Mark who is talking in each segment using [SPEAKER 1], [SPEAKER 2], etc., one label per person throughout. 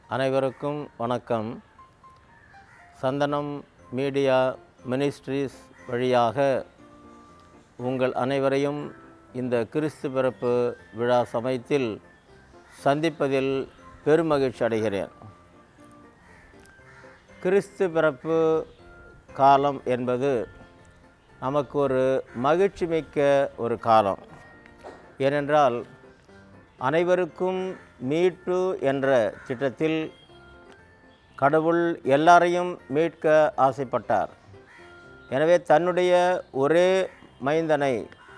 [SPEAKER 1] அனைவருக்கும் வணக்கம் சந்தனம் மீடியா மினிஸ்ட்ரீஸ் வழியாக உங்கள் அனைவரையும் இந்த கிறிஸ்து பிறப்பு விழா சமயத்தில் சந்திப்பதில் பெருமகிழ்ச்சி அடைகிறேன் கிறிஸ்து பிறப்பு காலம் என்பது நமக்கு ஒரு மகிழ்ச்சி மிக்க ஒரு காலம் ஏனென்றால் அனைவருக்கும் மீட்பு என்ற திட்டத்தில் கடவுள் எல்லாரையும் மீட்க ஆசைப்பட்டார் எனவே தன்னுடைய ஒரே மைந்தனை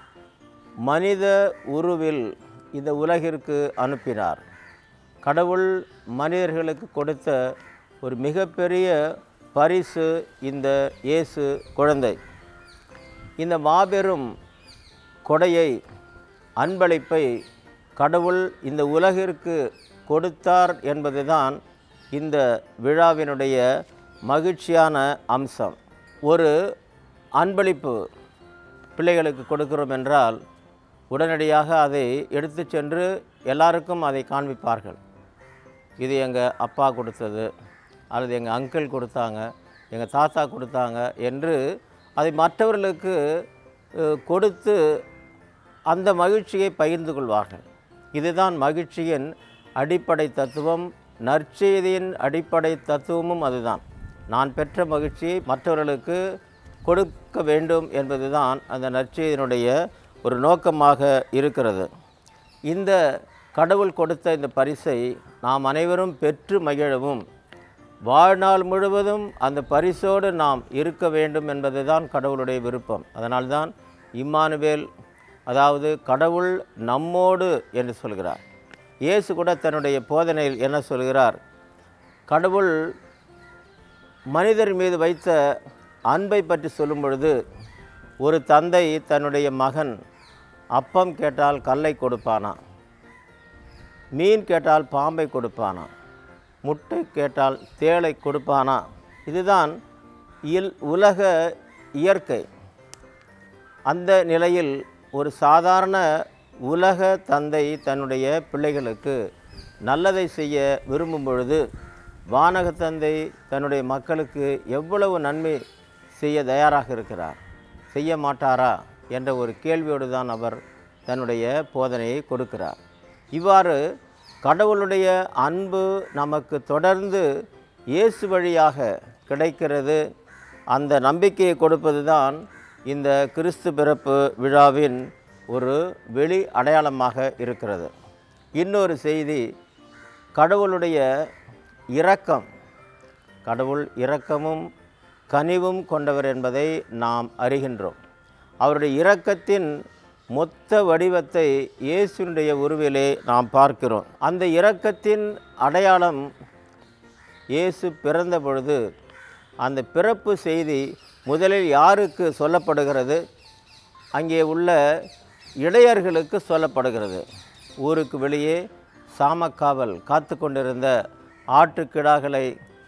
[SPEAKER 1] மனித உருவில் இந்த உலகிற்கு அனுப்பினார் கடவுள் மனிதர்களுக்கு கொடுத்த ஒரு மிகப்பெரிய பரிசு இந்த இயேசு குழந்தை இந்த மாபெரும் கொடையை அன்பளிப்பை கடவுள் இந்த உலகிற்கு கொடுத்தார் என்பதுதான் இந்த விழாவினுடைய மகிழ்ச்சியான அம்சம் ஒரு அன்பளிப்பு பிள்ளைகளுக்கு கொடுக்கிறோம் என்றால் உடனடியாக அதை எடுத்து சென்று எல்லாருக்கும் அதை காண்பிப்பார்கள் இது எங்கள் அப்பா கொடுத்தது அல்லது எங்கள் அங்கிள் கொடுத்தாங்க எங்கள் தாத்தா கொடுத்தாங்க என்று அதை மற்றவர்களுக்கு அஹ், கொடுத்து அந்த மகிழ்ச்சியை பகிர்ந்து கொள்வார்கள் இதுதான் மகிழ்ச்சியின் அடிப்படை தத்துவம் நற்செய்தியின் அடிப்படை தத்துவமும் அதுதான் நான் பெற்ற மகிழ்ச்சியை மற்றவர்களுக்கு கொடுக்க வேண்டும் என்பதுதான் அந்த நற்செய்தியினுடைய ஒரு நோக்கமாக இருக்கிறது இந்த கடவுள் கொடுத்த இந்த பரிசை நாம் அனைவரும் பெற்று மகிழவும் வாழ்நாள் முழுவதும் அந்த பரிசோடு நாம் இருக்க வேண்டும் என்பதுதான் கடவுளுடைய விருப்பம் அதனால்தான் இம்மானுவேல் அதாவது கடவுள் நம்மோடு என்று சொல்கிறார் இயேசு கூட தன்னுடைய போதனையில் என்ன சொல்கிறார் கடவுள் மனிதர் மீது வைத்த அன்பை பற்றி சொல்லும் பொழுது ஒரு தந்தை தன்னுடைய மகன் அப்பம் கேட்டால் கல்லை கொடுப்பானா மீன் கேட்டால் பாம்பை கொடுப்பானா முட்டை கேட்டால் தேளை கொடுப்பானா இதுதான் இல் உலக இயற்கை அந்த நிலையில் ஒரு சாதாரண உலக தந்தை தன்னுடைய பிள்ளைகளுக்கு நல்லதை செய்ய விரும்பும் பொழுது வானக தந்தை தன்னுடைய மக்களுக்கு எவ்வளவு நன்மை செய்ய தயாராக இருக்கிறார் செய்ய மாட்டாரா என்ற ஒரு கேள்வியோடு தான் அவர் தன்னுடைய போதனையை கொடுக்கிறார் இவ்வாறு கடவுளுடைய அன்பு நமக்கு தொடர்ந்து இயேசு வழியாக கிடைக்கிறது அந்த நம்பிக்கையை கொடுப்பது தான் இந்த கிறிஸ்து பிறப்பு விழாவின் ஒரு வெளி அடையாளமாக இருக்கிறது இன்னொரு செய்தி கடவுளுடைய இரக்கம் கடவுள் இரக்கமும் கனிவும் கொண்டவர் என்பதை நாம் அறிகின்றோம் அவருடைய இரக்கத்தின் மொத்த வடிவத்தை இயேசுனுடைய உருவிலே நாம் பார்க்கிறோம் அந்த இரக்கத்தின் அடையாளம் இயேசு பிறந்த பொழுது அந்த பிறப்பு செய்தி முதலில் யாருக்கு சொல்லப்படுகிறது அங்கே உள்ள இடையர்களுக்கு சொல்லப்படுகிறது ஊருக்கு வெளியே சாமக்காவல் காத்து கொண்டிருந்த ஆட்டுக்கிடாக்களை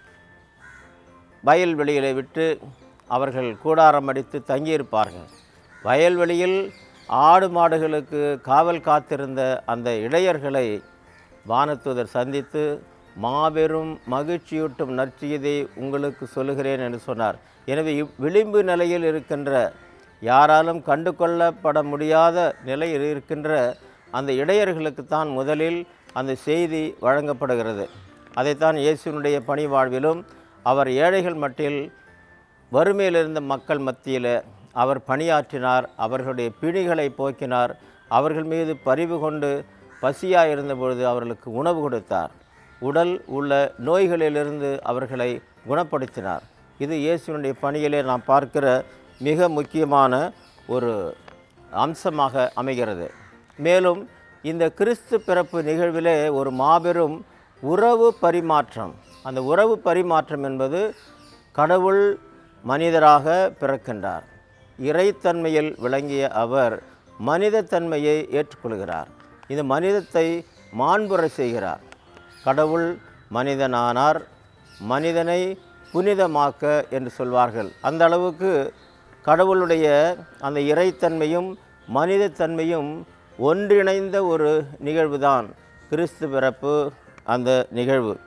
[SPEAKER 1] வயல்வெளிகளை விட்டு அவர்கள் கூடாரம் அடித்து தங்கியிருப்பார்கள் வயல்வெளியில் ஆடு மாடுகளுக்கு காவல் காத்திருந்த அந்த இடையர்களை வானதூதர் சந்தித்து மாபெரும் மகிழ்ச்சியூட்டும் நற்செய்தியை உங்களுக்கு சொல்லுகிறேன் என்று சொன்னார் எனவே இவ் விளிம்பு நிலையில் இருக்கின்ற யாராலும் கண்டு கொள்ளப்பட முடியாத நிலையில் இருக்கின்ற அந்த இடையர்களுக்குத்தான் முதலில் அந்த செய்தி வழங்கப்படுகிறது அதைத்தான் இயேசுனுடைய பணி வாழ்விலும் அவர் ஏழைகள் மட்டில் வறுமையில் இருந்த மக்கள் மத்தியில் அவர் பணியாற்றினார் அவர்களுடைய பிணிகளை போக்கினார் அவர்கள் மீது பரிவு கொண்டு பசியாக இருந்தபொழுது அவர்களுக்கு உணவு கொடுத்தார் உடல் உள்ள நோய்களிலிருந்து அவர்களை குணப்படுத்தினார் இது இயேசுனுடைய பணியிலே நாம் பார்க்கிற மிக முக்கியமான ஒரு அம்சமாக அமைகிறது மேலும் இந்த கிறிஸ்து பிறப்பு நிகழ்விலே ஒரு மாபெரும் உறவு பரிமாற்றம் அந்த உறவு பரிமாற்றம் என்பது கடவுள் மனிதராக பிறக்கின்றார் இறைத்தன்மையில் விளங்கிய அவர் மனிதத்தன்மையை ஏற்றுக்கொள்கிறார் இந்த மனிதத்தை மாண்புற செய்கிறார் கடவுள் மனிதனானார் மனிதனை புனிதமாக்க என்று சொல்வார்கள் அந்த அளவுக்கு கடவுளுடைய அந்த இறைத்தன்மையும் மனிதத்தன்மையும் ஒன்றிணைந்த ஒரு நிகழ்வுதான் கிறிஸ்து பிறப்பு அந்த நிகழ்வு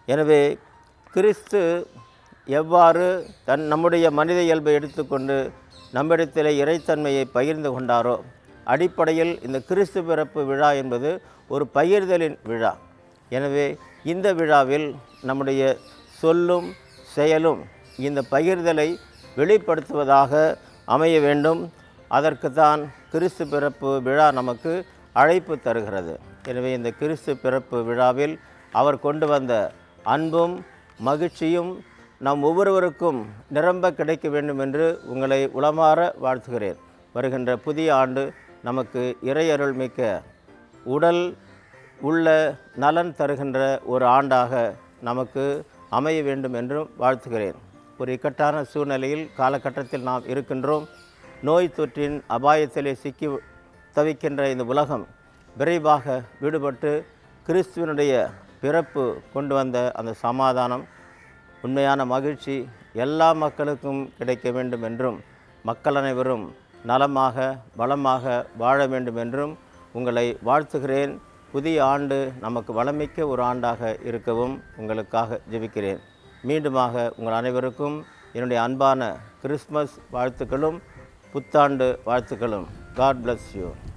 [SPEAKER 1] எனவே கிறிஸ்து எவ்வாறு தன் நம்முடைய மனித இயல்பை எடுத்துக்கொண்டு நம்மிடத்தில் இறைத்தன்மையை பகிர்ந்து கொண்டாரோ அடிப்படையில் இந்த கிறிஸ்து பிறப்பு விழா என்பது ஒரு பகிர்தலின் விழா எனவே இந்த விழாவில் நம்முடைய சொல்லும் செயலும் இந்த பகிர்தலை வெளிப்படுத்துவதாக அமைய வேண்டும் அதற்குத்தான் கிறிஸ்து பிறப்பு விழா நமக்கு அழைப்பு தருகிறது எனவே இந்த கிறிஸ்து பிறப்பு விழாவில் அவர் கொண்டு வந்த அன்பும் மகிழ்ச்சியும் நம் ஒவ்வொருவருக்கும் நிரம்ப கிடைக்க வேண்டும் என்று உங்களை உளமாற வாழ்த்துகிறேன் வருகின்ற புதிய ஆண்டு நமக்கு இறையருள் மிக்க உடல் உள்ள நலன் தருகின்ற ஒரு ஆண்டாக நமக்கு அமைய வேண்டும் என்றும் வாழ்த்துகிறேன் ஒரு இக்கட்டான சூழ்நிலையில் காலகட்டத்தில் நாம் இருக்கின்றோம் நோய் தொற்றின் அபாயத்திலே சிக்கி தவிக்கின்ற இந்த உலகம் விரைவாக விடுபட்டு கிறிஸ்துவனுடைய பிறப்பு கொண்டு வந்த அந்த சமாதானம் உண்மையான மகிழ்ச்சி எல்லா மக்களுக்கும் கிடைக்க வேண்டும் என்றும் மக்கள் அனைவரும் நலமாக வளமாக வாழ வேண்டும் என்றும் உங்களை வாழ்த்துகிறேன் புதிய ஆண்டு நமக்கு வளமிக்க ஒரு ஆண்டாக இருக்கவும் உங்களுக்காக ஜெபிக்கிறேன் மீண்டுமாக உங்கள் அனைவருக்கும் என்னுடைய அன்பான கிறிஸ்மஸ் வாழ்த்துக்களும் புத்தாண்டு வாழ்த்துக்களும் காட் bless யூ